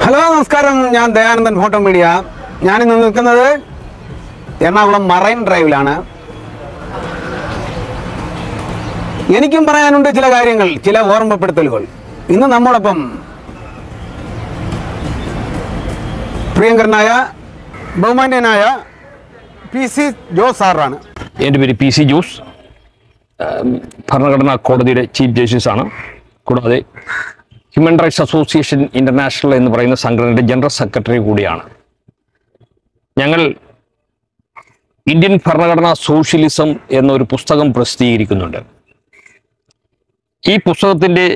hello നമസ്കാരം ഞാൻ Dayanandan photo media ഞാനിന്ന് നിൽക്കുന്നത് എറണാകുളം മറൈൻ ഡ്രൈവിലാണ് എനിക്കും പറയാനുണ്ട് ചില കാര്യങ്ങൾ ചില ഓർമ്മപ്പെടുത്തലുകൾ ഇന്ന് നമ്മോടൊപ്പം പ്രിയങ്കരനായ ബഹുമാന്യനായ പി സി ജോസ് സാറാണ് എൻ്റെ പേര് പി സി ജോസ് ഉം, ഭരണഘടനാ കോടതിയുടെ ചീഫ് ജസ്റ്റിസ് ആണ് കൂടാതെ ഹ്യൂമൻ റൈറ്റ്സ് അസോസിയേഷൻ ഇന്റർനാഷണൽ എന്ന് പറയുന്ന സംഘടനയുടെ ജനറൽ സെക്രട്ടറി കൂടിയാണ് ഞങ്ങൾ ഇന്ത്യൻ ഭരണഘടനാ സോഷ്യലിസം എന്നൊരു പുസ്തകം പ്രസിദ്ധീകരിക്കുന്നുണ്ട് ഈ പുസ്തകത്തിൻ്റെ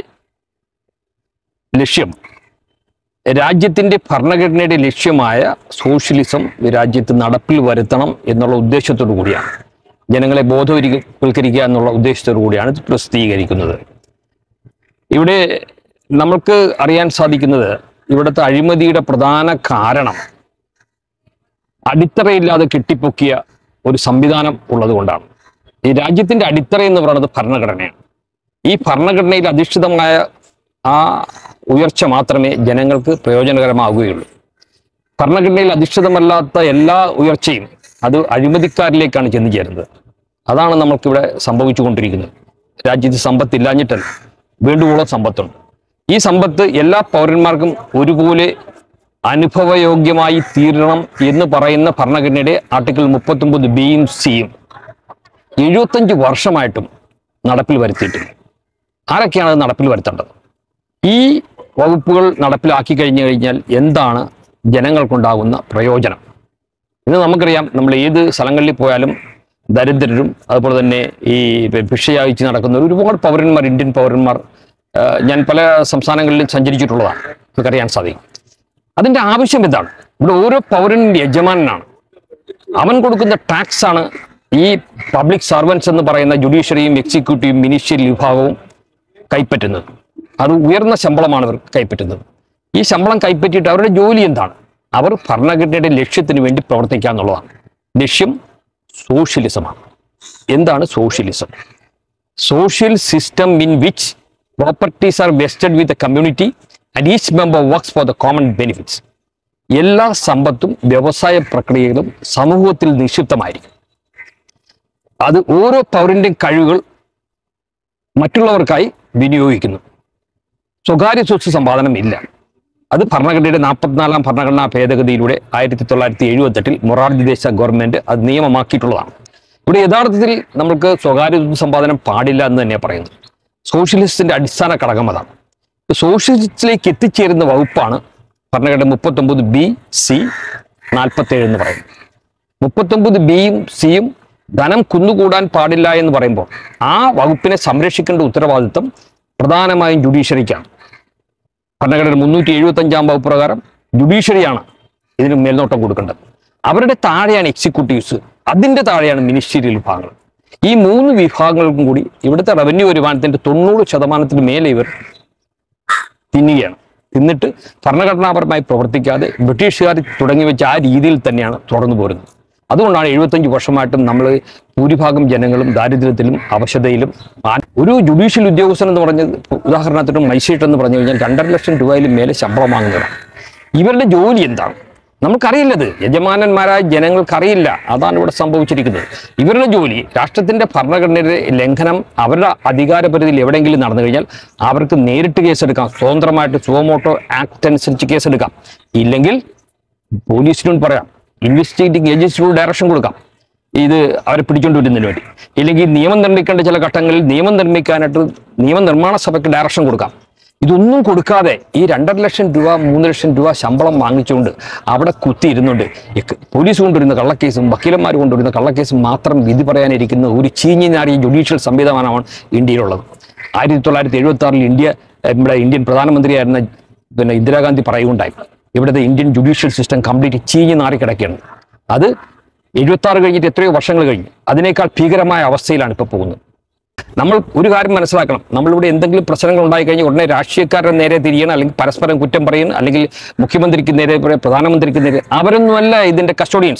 ലക്ഷ്യം രാജ്യത്തിൻ്റെ ഭരണഘടനയുടെ ലക്ഷ്യമായ സോഷ്യലിസം രാജ്യത്ത് നടപ്പിൽ വരുത്തണം എന്നുള്ള ഉദ്ദേശത്തോടു കൂടിയാണ് ജനങ്ങളെ ബോധവൽക്കരിക്കുക എന്നുള്ള ഉദ്ദേശത്തോടു കൂടിയാണ് ഇത് പ്രസിദ്ധീകരിക്കുന്നത് ഇവിടെ നമുക്ക് അറിയാൻ സാധിക്കുന്നത് ഇവിടുത്തെ അഴിമതിയുടെ പ്രധാന കാരണം അടിത്തറയില്ലാതെ കെട്ടിപ്പൊക്കിയ ഒരു സംവിധാനം ഉള്ളത് കൊണ്ടാണ് ഈ രാജ്യത്തിന്റെ അടിത്തറ എന്ന് പറയുന്നത് ഭരണഘടനയാണ് ഈ ഭരണഘടനയിൽ അധിഷ്ഠിതമായ ആ ഉയർച്ച മാത്രമേ ജനങ്ങൾക്ക് പ്രയോജനകരമാവുകയുള്ളൂ ഭരണഘടനയിൽ അധിഷ്ഠിതമല്ലാത്ത എല്ലാ ഉയർച്ചയും അത് അഴിമതിക്കാരിലേക്കാണ് ചെന്നു ചേരുന്നത് അതാണ് നമ്മൾക്കിവിടെ സംഭവിച്ചുകൊണ്ടിരിക്കുന്നത് രാജ്യത്ത് സമ്പത്തില്ലാഞ്ഞിട്ടല്ല വേണ്ടുവോളം സമ്പത്തുണ്ട് ഈ സമ്പത്ത് എല്ലാ പൗരന്മാർക്കും ഒരുപോലെ അനുഭവയോഗ്യമായി തീരണം എന്ന് പറയുന്ന ഭരണഘടനയുടെ ആർട്ടിക്കിൾ മുപ്പത്തൊമ്പത് ബിയും സിയും എഴുപത്തഞ്ച് വർഷമായിട്ടും നടപ്പിൽ വരുത്തിയിട്ടില്ല ആരൊക്കെയാണ് അത് നടപ്പിൽ വരുത്തേണ്ടത് ഈ വകുപ്പുകൾ നടപ്പിലാക്കി കഴിഞ്ഞു കഴിഞ്ഞാൽ എന്താണ് ജനങ്ങൾക്കുണ്ടാകുന്ന പ്രയോജനം ഇന്ന് നമുക്കറിയാം നമ്മൾ ഏത് സ്ഥലങ്ങളിൽ പോയാലും ദരിദ്രരും അതുപോലെ തന്നെ ഈ ഭിക്ഷയായിച്ച് നടക്കുന്ന ഒരുപാട് പൗരന്മാർ ഇന്ത്യൻ പൗരന്മാർ ആ, ഞാൻ പല സംസ്ഥാനങ്ങളിലും സഞ്ചരിച്ചിട്ടുള്ളതാണ് നമുക്കറിയാൻ സാധിക്കും അതിന്റെ ആവശ്യം എന്താണ് ഇവിടെ ഓരോ പൗരനും യജമാനാണ് അവൻ കൊടുക്കുന്ന ടാക്സ് ആണ് ഈ പബ്ലിക് സർവൻസ് എന്ന് പറയുന്ന ജുഡീഷ്യറിയും എക്സിക്യൂട്ടീവും മിനിസ്ട്രിയൽ വിഭാഗവും കൈപ്പറ്റുന്നത് അത് ഉയർന്ന ശമ്പളമാണ് ഇവർ കൈപ്പറ്റുന്നത് ഈ ശമ്പളം കൈപ്പറ്റിയിട്ട് അവരുടെ ജോലി എന്താണ് അവർ ഭരണഘടനയുടെ ലക്ഷ്യത്തിന് വേണ്ടി പ്രവർത്തിക്കുക എന്നുള്ളതാണ് ലക്ഷ്യം സോഷ്യലിസമാണ് എന്താണ് socialism social system in which properties are vested with the community and each member works for the common benefits എല്ലാ സമ്പത്തും വ്യവസായ പ്രക്രിയകളും സമൂഹത്തിൽ നിക്ഷിപ്തമായിരിക്കും അത് ഓരോ പൗരന്റെയും കഴിവുകൾ മറ്റുള്ളവർക്കായി വിനിയോഗിക്കുന്നു സ്വകാര്യ സ്വത്ത് സമ്പാദനം ഇല്ല അത് ഭരണഘടനയുടെ നാൽപ്പത്തിനാലാം ഭരണഘടനാ ഭേദഗതിയിലൂടെ ആയിരത്തി തൊള്ളായിരത്തി എഴുപത്തെട്ടിൽ മൊറാർജി ദേശ ഗവൺമെന്റ് അത് നിയമമാക്കിയിട്ടുള്ളതാണ് ഇവിടെ യഥാർത്ഥത്തിൽ നമുക്ക് സ്വകാര്യ സ്വത്ത് സമ്പാദനം പാടില്ല എന്ന് തന്നെയാണ് പറയുന്നത് സോഷ്യലിസ്റ്റിന്റെ അടിസ്ഥാന ഘടകം അതാണ് സോഷ്യലിസ്റ്റിലേക്ക് എത്തിച്ചേരുന്ന വകുപ്പാണ് ഭരണഘടന മുപ്പത്തൊമ്പത് ബി സി നാൽപ്പത്തേഴ് എന്ന് പറയുന്നത് മുപ്പത്തൊമ്പത് ബിയും സിയും ധനം കുന്നുകൂടാൻ പാടില്ല എന്ന് പറയുമ്പോൾ ആ വകുപ്പിനെ സംരക്ഷിക്കേണ്ട ഉത്തരവാദിത്വം പ്രധാനമായും ജുഡീഷ്യറിക്കാണ് ഭരണഘടന മുന്നൂറ്റി എഴുപത്തി അഞ്ചാം വകുപ്പ് പ്രകാരം ജുഡീഷ്യറിയാണ് ഇതിന് മേൽനോട്ടം കൊടുക്കേണ്ടത് അവരുടെ താഴെയാണ് എക്സിക്യൂട്ടീവ്സ് അതിന്റെ താഴെയാണ് മിനിസ്റ്റീരിയൽ വിഭാഗങ്ങൾ ഈ മൂന്ന് വിഭാഗങ്ങൾക്കും കൂടി ഇവിടുത്തെ റവന്യൂ വരുമാനത്തിന്റെ തൊണ്ണൂറ് ശതമാനത്തിന് മേലെ ഇവർ തിന്നുകയാണ് തിന്നിട്ട് ഭരണഘടനാപരമായി പ്രവർത്തിക്കാതെ ബ്രിട്ടീഷുകാർ തുടങ്ങി വെച്ച ആ രീതിയിൽ തന്നെയാണ് തുടർന്നു പോരുന്നത് അതുകൊണ്ടാണ് എഴുപത്തഞ്ച് വർഷമായിട്ടും നമ്മൾ ഭൂരിഭാഗം ജനങ്ങളും ദാരിദ്ര്യത്തിലും അവശതയിലും ആ- ഒരു ജുഡീഷ്യൽ ഉദ്യോഗസ്ഥൻ എന്ന് പറഞ്ഞത് ഉദാഹരണത്തിന് മജിസ്ട്രേറ്റ് എന്ന് പറഞ്ഞു കഴിഞ്ഞാൽ രണ്ടര ലക്ഷം രൂപയിലും മേലെ ശമ്പളം വാങ്ങുന്നതാണ് ഇവരുടെ ജോലി എന്താണ് നമുക്കറിയില്ലത് യജമാനന്മാരായ ജനങ്ങൾക്കറിയില്ല അതാണ് ഇവിടെ സംഭവിച്ചിരിക്കുന്നത് ഇവരുടെ ജോലി രാഷ്ട്രത്തിന്റെ ഭരണഘടനയുടെ ലംഘനം അവരുടെ അധികാരപരിധിയിൽ എവിടെയെങ്കിലും നടന്നു കഴിഞ്ഞാൽ അവർക്ക് നേരിട്ട് കേസെടുക്കാം സ്വതന്ത്രമായിട്ട് സുവമോട്ടോ ആക്ട് അനുസരിച്ച് കേസെടുക്കാം ഇല്ലെങ്കിൽ പോലീസിനോട് പറയാം ഇൻവെസ്റ്റിഗേറ്റിംഗ് ഏജൻസിയോട് ഡയറക്ഷൻ കൊടുക്കാം ഇത് അവരെ പിടിച്ചുകൊണ്ട് വരുന്നതിന് വേണ്ടി ഇല്ലെങ്കിൽ നിയമം നിർമ്മിക്കേണ്ട ചില ഘട്ടങ്ങളിൽ നിയമം നിർമ്മിക്കാനായിട്ട് നിയമനിർമ്മാണ സഭയ്ക്ക് ഡയറക്ഷൻ കൊടുക്കാം ഇതൊന്നും കൊടുക്കാതെ ഈ രണ്ടര ലക്ഷം രൂപ മൂന്ന് ലക്ഷം രൂപ ശമ്പളം വാങ്ങിച്ചുകൊണ്ട് അവിടെ കുത്തിയിരുന്നുകൊണ്ട് ഈ ക- പോലീസ് കൊണ്ടുവരുന്ന കള്ളക്കേസും വക്കീലന്മാർ കൊണ്ടുവരുന്ന കള്ളക്കേസും മാത്രം വിധി പറയാനിരിക്കുന്ന ഒരു ചീഞ്ഞി നാറിയ ജുഡീഷ്യൽ സംവിധാനമാണ് ഇന്ത്യയിലുള്ളത് ആയിരത്തി തൊള്ളായിരത്തി എഴുപത്തി ആറിൽ ഇന്ത്യ ഏഹ്, നമ്മുടെ ഇന്ത്യൻ പ്രധാനമന്ത്രിയായിരുന്ന പിന്നെ ഇന്ദിരാഗാന്ധി പറയുകയുണ്ടായി ഇവിടുത്തെ ഇന്ത്യൻ ജുഡീഷ്യൽ സിസ്റ്റം കംപ്ലീറ്റ് ചീഞ്ഞ് നാറി കിടക്കുകയാണ് അത് എഴുപത്തി ആറ് കഴിഞ്ഞിട്ട് എത്രയോ വർഷങ്ങൾ കഴിഞ്ഞു അതിനേക്കാൾ ഭീകരമായ അവസ്ഥയിലാണ് ഇപ്പോൾ പോകുന്നത് നമ്മൾ ഒരു കാര്യം മനസ്സിലാക്കണം നമ്മളിവിടെ എന്തെങ്കിലും പ്രശ്നങ്ങൾ ഉണ്ടായി കഴിഞ്ഞാൽ ഉടനെ രാഷ്ട്രീയക്കാരുടെ നേരെ തിരിയണം അല്ലെങ്കിൽ പരസ്പരം കുറ്റം പറയണം അല്ലെങ്കിൽ മുഖ്യമന്ത്രിക്ക് നേരെ പറയണം, പ്രധാനമന്ത്രിക്ക് നേരെ അവരൊന്നുമല്ല ഇതിന്റെ കസ്റ്റോഡിയൻസ്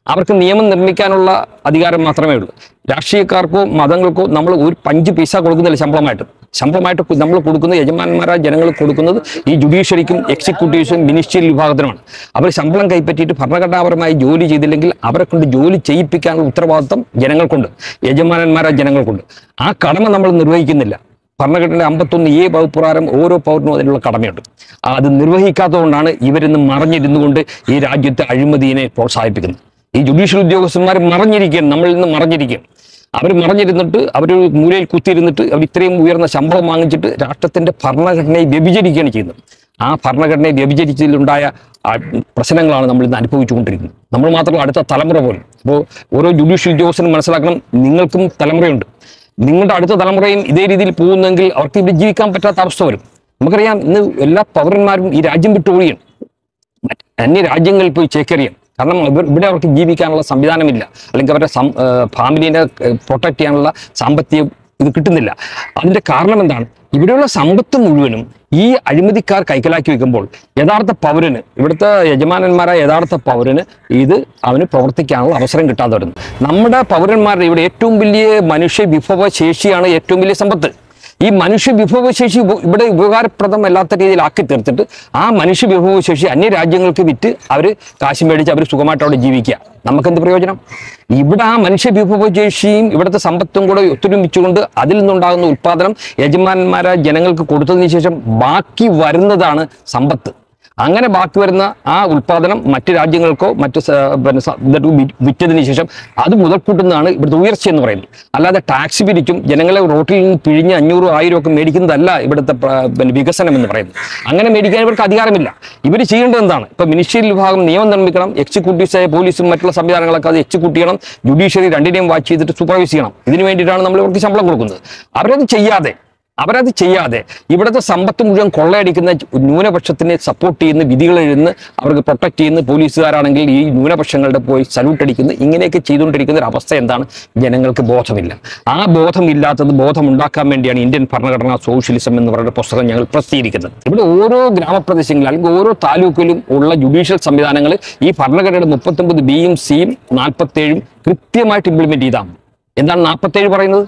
അവർക്ക് നിയമം നിർമ്മിക്കാനുള്ള അധികാരം മാത്രമേ ഉള്ളൂ രാഷ്ട്രീയക്കാർക്കോ മതങ്ങൾക്കോ നമ്മൾ ഒരു പഞ്ച് പൈസ കൊടുക്കുന്നില്ല ശമ്പളമായിട്ട് ശമ്പളമായിട്ട് കു- നമ്മൾ കൊടുക്കുന്നത് യജമാനന്മാരായ ജനങ്ങൾ കൊടുക്കുന്നത് ഈ ജുഡീഷ്യറിക്കും എക്സിക്യൂട്ടീവ്സും മിനിസ്ട്രിയൽ വിഭാഗത്തിനുമാണ് അവർ ശമ്പളം കൈപ്പറ്റിയിട്ട് ഭരണഘടനാപരമായി ജോലി ചെയ്തില്ലെങ്കിൽ അവരെ കൊണ്ട് ജോലി ചെയ്യിപ്പിക്കാനുള്ള ഉത്തരവാദിത്വം ജനങ്ങൾക്കുണ്ട് യജമാനന്മാരായ ജനങ്ങൾക്കുണ്ട് ആ കടമ നമ്മൾ നിർവഹിക്കുന്നില്ല ഭരണഘടന അമ്പത്തൊന്ന് എ വകുപ്പ് പ്രകാരം ഓരോ പൗരനും അതിനുള്ള കടമയുണ്ട് ആ അത് നിർവഹിക്കാത്തതുകൊണ്ടാണ് ഇവരിന്ന് മറഞ്ഞിരുന്നു കൊണ്ട് ഈ രാജ്യത്തെ അഴിമതിയെ പ്രോത്സാഹിപ്പിക്കുന്നത് ഈ ജുഡീഷ്യൽ ഉദ്യോഗസ്ഥന്മാർ മറഞ്ഞിരിക്കുകയാണ് നമ്മളിൽ നിന്ന് മറഞ്ഞിരിക്കുകയാണ് അവർ മറഞ്ഞിരുന്നിട്ട് അവർ മൂലയിൽ കുത്തിയിരുന്നിട്ട് അവർ ഇത്രയും ഉയർന്ന ശമ്പളം വാങ്ങിച്ചിട്ട് രാഷ്ട്രത്തിന്റെ ഭരണഘടനയെ വ്യഭിചരിക്കുകയാണ് ചെയ്യുന്നത് ആ ഭരണഘടനയെ വ്യഭിചരിച്ചതിലുണ്ടായ ആ പ്രശ്നങ്ങളാണ് നമ്മൾ ഇന്ന് അനുഭവിച്ചുകൊണ്ടിരിക്കുന്നത് നമ്മൾ മാത്രമല്ല അടുത്ത തലമുറ പോലും അപ്പോൾ ഓരോ ജുഡീഷ്യൽ ഉദ്യോഗസ്ഥനും മനസ്സിലാക്കണം നിങ്ങൾക്കും തലമുറയുണ്ട് നിങ്ങളുടെ അടുത്ത തലമുറയും ഇതേ രീതിയിൽ പോകുന്നെങ്കിൽ അവർക്ക് ഇവിടെ ജീവിക്കാൻ പറ്റാത്ത അവസ്ഥ വരും നമുക്കറിയാം ഇന്ന് എല്ലാ പൗരന്മാരും ഈ രാജ്യം വിട്ടു ഒഴിയണം മറ്റ് അന്യ രാജ്യങ്ങളിൽ പോയി ചേക്കേറിയാണ് കാരണം ഇവർ ഇവിടെ അവർക്ക് ജീവിക്കാനുള്ള സംവിധാനമില്ല അല്ലെങ്കിൽ അവരുടെ സം ഫാമിലിനെ പ്രൊട്ടക്ട് ചെയ്യാനുള്ള സാമ്പത്തിക ഇത് കിട്ടുന്നില്ല അതിന്റെ കാരണം എന്താണ് ഇവിടെയുള്ള സമ്പത്ത് മുഴുവനും ഈ അഴിമതിക്കാർ കൈക്കലാക്കി വെക്കുമ്പോൾ യഥാർത്ഥ പൗരന് ഇവിടുത്തെ യജമാനന്മാരായ യഥാർത്ഥ പൗരന് ഇത് അവന് പ്രവർത്തിക്കാനുള്ള അവസരം കിട്ടാതെ വരുന്നു നമ്മുടെ പൗരന്മാരുടെ ഇവിടെ ഏറ്റവും വലിയ മനുഷ്യ വിഭവ ശേഷിയാണ് ഏറ്റവും വലിയ സമ്പത്ത് ഈ മനുഷ്യ വിഭവശേഷി ഉപ- ഇവിടെ ഉപകാരപ്രദമല്ലാത്ത രീതിയിൽ ആക്കി തീർത്തിട്ട് ആ മനുഷ്യ വിഭവശേഷി അന്യ രാജ്യങ്ങൾക്ക് വിറ്റ് അവർ കാശ് മേടിച്ച് അവർ സുഖമായിട്ട് അവിടെ ജീവിക്കുക നമുക്കെന്ത് പ്രയോജനം ഇവിടെ ആ മനുഷ്യ വിഭവശേഷിയും ഇവിടുത്തെ സമ്പത്തും കൂടെ ഒത്തൊരുമിച്ചുകൊണ്ട് അതിൽ നിന്നുണ്ടാകുന്ന ഉൽപ്പാദനം യജമാനന്മാരായ ജനങ്ങൾക്ക് കൊടുത്തതിന് ശേഷം ബാക്കി വരുന്നതാണ് സമ്പത്ത് അങ്ങനെ ബാക്കി വരുന്ന ആ ഉൽപാദനം മറ്റ് രാജ്യങ്ങൾക്കോ മറ്റ് സ- പിന്നെ സ- ഇതൊക്കെ വി- വിറ്റതിന് ശേഷം അത് മുതൽക്കൂട്ടുന്നതാണ് ഇവിടുത്തെ ഉയർച്ച എന്ന് പറയുന്നത് അല്ലാതെ ടാക്സ് പിരിച്ചും ജനങ്ങളെ റോട്ടിൽ നിന്ന് പിഴിഞ്ഞ് അഞ്ഞൂറ് ആയിരം ഒക്കെ മേടിക്കുന്നതല്ല ഇവിടുത്തെ പ്ര- പിന്നെ വികസനം എന്ന് പറയുന്നത് അങ്ങനെ മേടിക്കാൻ ഇവർക്ക് അധികാരമില്ല ഇവർ ചെയ്യേണ്ടത് എന്താണ് ഇപ്പൊ മിനിസ്ട്രിയൽ വിഭാഗം നിയമം നിർമ്മിക്കണം എക്സിക്യൂട്ടീവ്സായ പോലീസും മറ്റുള്ള സംവിധാനങ്ങളൊക്കെ അത് എക്സിക്യൂട്ട് ചെയ്യണം ജുഡീഷ്യറി രണ്ടിനെയും വാച്ച് ചെയ്തിട്ട് സൂപ്പർവൈസ് ചെയ്യണം ഇതിനു വേണ്ടിയിട്ടാണ് നമ്മൾ ഇവർക്ക് ശമ്പളം കൊടുക്കുന്നത് അവരത് ചെയ്യാതെ അവരത് ചെയ്യാതെ ഇവിടുത്തെ സമ്പത്ത് മുഴുവൻ കൊള്ളയടിക്കുന്ന ന്യൂനപക്ഷത്തിനെ സപ്പോർട്ട് ചെയ്യുന്ന വിധികൾ എഴുതുന്ന അവർക്ക് പ്രൊട്ടക്ട് ചെയ്യുന്ന പോലീസുകാരാണെങ്കിൽ ഈ ന്യൂനപക്ഷങ്ങളുടെ പോയി സല്യൂട്ട് അടിക്കുന്ന ഇങ്ങനെയൊക്കെ ചെയ്തുകൊണ്ടിരിക്കുന്ന ഒരു അവസ്ഥ എന്താണ് ജനങ്ങൾക്ക് ബോധമില്ല ആ ബോധമില്ലാത്തത് ബോധമുണ്ടാക്കാൻ വേണ്ടിയാണ് ഇന്ത്യൻ ഭരണഘടനാ സോഷ്യലിസം എന്ന് പറയുന്ന പുസ്തകം ഞങ്ങൾ പ്രസിദ്ധീകരിക്കുന്നത് ഇവിടെ ഓരോ ഗ്രാമപ്രദേശങ്ങളിലും അല്ലെങ്കിൽ ഓരോ താലൂക്കിലും ഉള്ള ജുഡീഷ്യൽ സംവിധാനങ്ങൾ ഈ ഭരണഘടനയുടെ മുപ്പത്തൊമ്പത് ബിയും സിയും നാൽപ്പത്തേഴും കൃത്യമായിട്ട് ഇംപ്ലിമെന്റ് ചെയ്താണ് എന്താണ് നാൽപ്പത്തേഴ് പറയുന്നത്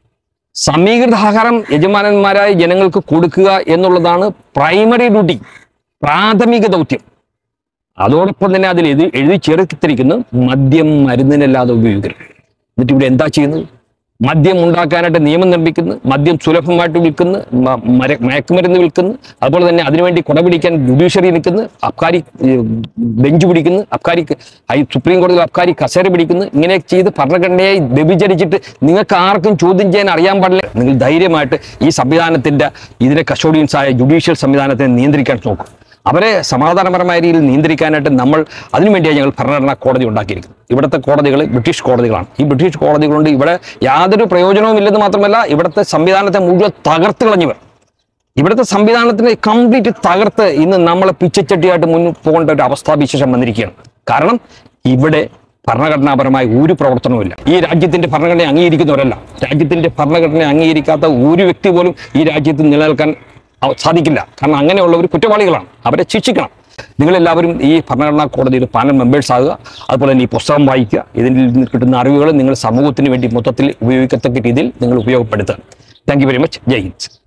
സമീകൃത ആഹാരം യജമാനന്മാരായ ജനങ്ങൾക്ക് കൊടുക്കുക എന്നുള്ളതാണ് പ്രൈമറി ഡ്യൂട്ടി പ്രാഥമിക ദൗത്യം അതോടൊപ്പം തന്നെ അതിൽ എഴുതി എഴുതി ചേർത്തിരിക്കുന്നു മദ്യം മരുന്നിനല്ലാതെ ഉപയോഗിക്കരുത് എന്നിട്ട് ഇവിടെ എന്താ ചെയ്യുന്നത് മദ്യം ഉണ്ടാക്കാനായിട്ട് നിയമം നിർമ്മിക്കുന്നു മദ്യം സുലഭമായിട്ട് വിൽക്കുന്നു മ- മര- മയക്കുമരുന്ന് വിൽക്കുന്നു അതുപോലെ തന്നെ അതിനുവേണ്ടി കുടപിടിക്കാൻ ജുഡീഷ്യറി നിൽക്കുന്നു അബ്കാരി ഏഹ്, ബെഞ്ച് പിടിക്കുന്നു അബ്കാരി ഹൈ സുപ്രീം കോടതിയിൽ അബ്കാരി കസേര പിടിക്കുന്നു ഇങ്ങനെ ചെയ്ത് ഭരണഘടനയെ വ്യഭിചരിച്ചിട്ട് നിങ്ങൾക്ക് ആർക്കും ചോദ്യം ചെയ്യാൻ അറിയാൻ പാടില്ല നിങ്ങൾ ധൈര്യമായിട്ട് ഈ സംവിധാനത്തിന്റെ ഇതിലെ കസ്റ്റോഡിയൻസ് ആയ ജുഡീഷ്യൽ സംവിധാനത്തെ നിയന്ത്രിക്കാൻ നോക്കും അവരെ സമാധാനപരമായ രീതിയിൽ നിയന്ത്രിക്കാനായിട്ട് നമ്മൾ അതിനുവേണ്ടിയാണ് ഞങ്ങൾ ഭരണഘടനാ കോടതി ഉണ്ടാക്കിയിരിക്കുന്നത് ഇവിടുത്തെ കോടതികൾ ബ്രിട്ടീഷ് കോടതികളാണ് ഈ ബ്രിട്ടീഷ് കോടതികളുണ്ട് ഇവിടെ യാതൊരു പ്രയോജനവും ഇല്ലെന്ന് മാത്രമല്ല ഇവിടുത്തെ സംവിധാനത്തെ മുഴുവൻ തകർത്ത് കളഞ്ഞവർ ഇവിടുത്തെ സംവിധാനത്തിനെ കംപ്ലീറ്റ് തകർത്ത് ഇന്ന് നമ്മളെ പിച്ചച്ചട്ടിയായിട്ട് മുന്നിൽ പോകേണ്ട ഒരു അവസ്ഥാവിശേഷം വന്നിരിക്കുകയാണ് കാരണം ഇവിടെ ഭരണഘടനാപരമായ ഒരു പ്രവർത്തനവുമില്ല ഈ രാജ്യത്തിന്റെ ഭരണഘടന അംഗീകരിക്കുന്നവരല്ല രാജ്യത്തിന്റെ ഭരണഘടന അംഗീകരിക്കാത്ത ഒരു വ്യക്തി പോലും ഈ രാജ്യത്ത് നിലനിൽക്കാൻ അവ- സാധിക്കില്ല കാരണം അങ്ങനെയുള്ളവർ കുറ്റവാളികളാണ് അവരെ ശിക്ഷിക്കണം നിങ്ങളെല്ലാവരും ഈ ഭരണഘടനാ കോടതിയുടെ പാനൽ മെമ്പേഴ്സ് ആകുക അതുപോലെ തന്നെ ഈ പുസ്തകം വായിക്കുക ഇതിൽ നിന്ന് കിട്ടുന്ന അറിവുകൾ നിങ്ങൾ സമൂഹത്തിന് വേണ്ടി മൊത്തത്തിൽ ഉപയോഗിക്കത്തക്ക രീതിയിൽ നിങ്ങൾ ഉപയോഗപ്പെടുത്തുക thank you very much Jai Hind